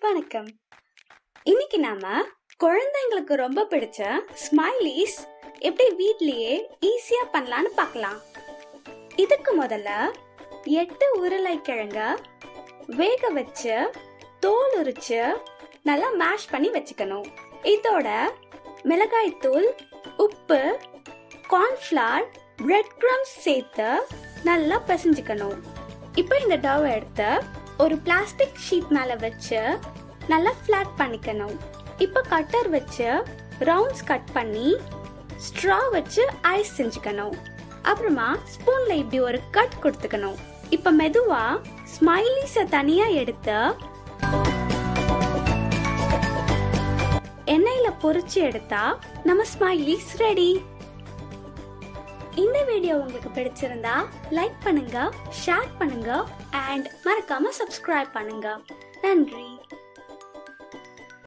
வணக்கம் இன்னைக்கு நாம குழந்தைங்களுக்கு ரொம்ப பிடிச்ச ஸ்மைலிஸ் எப்படி வீட்லயே ஈஸியா பண்ணலாம்னு பார்க்கலாம் இதுக்கு முதல்ல எட்டு உருளைக்கிழங்க வேக வச்சு தோல் உரிச்சு நல்லா மேஷ் பண்ணி வச்சுக்கணும் இதோட மிளகாய்த்தூள் உப்பு கார்ன்ஃப்ளவர் பிரெட் க்ரம்ஸ் சேர்த்து நல்லா பிசைஞ்சுக்கணும் இப்போ இந்த டவ் எடுத்து ஒரு பிளாஸ்டிக் ஷீட் மேல வச்சு நல்லா ஃப்ளாட் பண்ணிக்கணும் இப்போ கட்டர் வச்சு ரவுண்ட்ஸ் கட் பண்ணி ஸ்ட்ரா வச்சு ஐஸ் செஞ்சுக்கணும் அப்புறமா ஸ்பூன்ல இப்படி ஒரு கட் கொடுத்துக்கணும் இப்போ மெதுவா ஸ்மைலிஸ தனியா எடுத்து எண்ணெயில பொரிச்சு எடுத்தா நம்ம ஸ்மைலிஸ் ரெடி இந்த வீடியோ உங்களுக்கு பிடிச்சிருந்தா லைக் பண்ணுங்க ஷேர் பண்ணுங்க அண்ட் மறக்காம சப்ஸ்கிரைப் பண்ணுங்க நன்றி